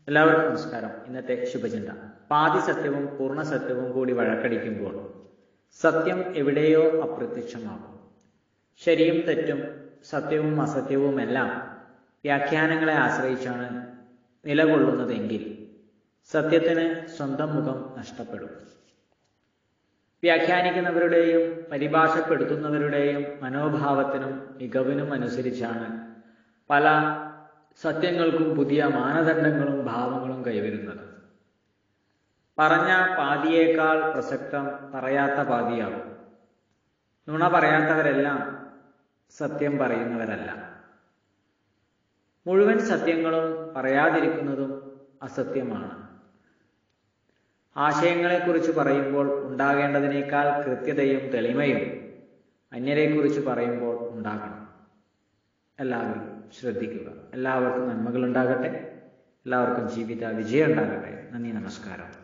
എല്ലാവർക്കും നമസ്കാരം ഇന്നത്തെ ശുഭചിന്ത പാതി സത്യവും പൂർണ്ണ സത്യവും കൂടി വഴക്കടിക്കുമ്പോൾ സത്യം എവിടെയോ അപ്രത്യക്ഷമാകും ശരിയും തെറ്റും സത്യവും അസത്യവുമെല്ലാം വ്യാഖ്യാനങ്ങളെ ആശ്രയിച്ചാണ് നിലകൊള്ളുന്നതെങ്കിൽ സത്യത്തിന് സ്വന്തം മുഖം നഷ്ടപ്പെടും വ്യാഖ്യാനിക്കുന്നവരുടെയും പരിഭാഷപ്പെടുത്തുന്നവരുടെയും മനോഭാവത്തിനും മികവിനും അനുസരിച്ചാണ് പല സത്യങ്ങൾക്കും പുതിയ മാനദണ്ഡങ്ങളും ഭാവങ്ങളും കൈവരുന്നത് പറഞ്ഞ പാതിയേക്കാൾ പ്രസക്തം പറയാത്ത പാതിയാകും നുണ പറയാത്തവരെല്ലാം സത്യം പറയുന്നവരല്ല മുഴുവൻ സത്യങ്ങളും പറയാതിരിക്കുന്നതും അസത്യമാണ് ആശയങ്ങളെക്കുറിച്ച് പറയുമ്പോൾ ഉണ്ടാകേണ്ടതിനേക്കാൾ കൃത്യതയും തെളിമയും അന്യരെക്കുറിച്ച് പറയുമ്പോൾ ഉണ്ടാകണം എല്ലാവരും ശ്രദ്ധിക്കുക എല്ലാവർക്കും നന്മകൾ ഉണ്ടാകട്ടെ എല്ലാവർക്കും ജീവിത വിജയം ഉണ്ടാകട്ടെ നന്ദി നമസ്കാരം